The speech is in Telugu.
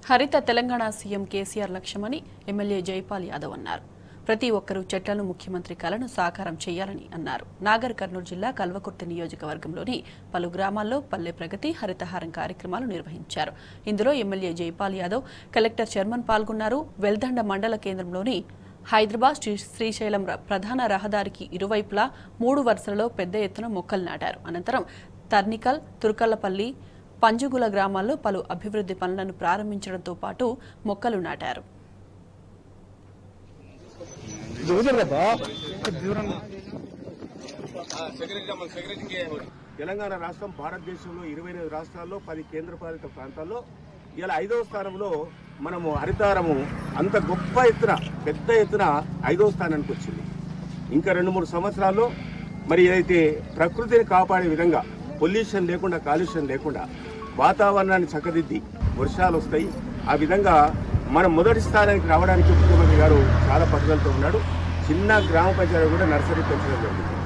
హరిత తెలంగాణ సీఎం కేసీఆర్ లక్ష్యమని ఎమ్మెల్యే జైపాల్ యాదవ్ అన్నారు ప్రతి ఒక్కరూ చెట్లను ముఖ్యమంత్రి కలను సాకారం చేయాలని అన్నారు నాగర్ కర్నూలు జిల్లా కల్వకుర్తి నియోజకవర్గంలోని పలు గ్రామాల్లో పల్లె ప్రగతి హరితహారం కార్యక్రమాలు నిర్వహించారు ఇందులో MLA Jaipal Yadav collector chairman పాల్గొన్నారు వెల్దండ మండల కేంద్రంలోని హైదరాబాద్ శ్రీ- శ్రీశైలం ర- ప్రధాన రహదారికి ఇరువైపులా మూడు వరుసలలో పెద్ద ఎత్తున మొక్కలు నాటారు అనంతరం తర్నికల్ తుర్కల్లపల్లి పంజుగుల గ్రామాల్లో పలు అభివృద్ధి పనులను ప్రారంభించడంతో పాటు మొక్కలు నాటారు తెలంగాణ రాష్ట్రం భారతదేశంలో ఇరవై ఎనిమిది రాష్ట్రాల్లో పది కేంద్రపాలిత ప్రాంతాల్లో ఇలా ఐదవ స్థానంలో మనము హరితారము అంత గొప్ప ఎత్తున పెద్ద ఎత్తున ఐదవ స్థానానికి వచ్చింది ఇంకా రెండు మూడు సంవత్సరాల్లో మరి ఏదైతే ప్రకృతిని కాపాడే విధంగా పొల్యూషన్ లేకుండా కాలుష్యం లేకుండా వాతావరణాన్ని చక్కదిద్ది వర్షాలు వస్తాయి ఆ విధంగా మనం మొదటి స్థానానికి రావడానికి ముఖ్యమంత్రి గారు చాలా పట్టుదలతో ఉన్నాడు చిన్న గ్రామ పంచాయతీ కూడా నర్సరీ పెంచడం జరిగింది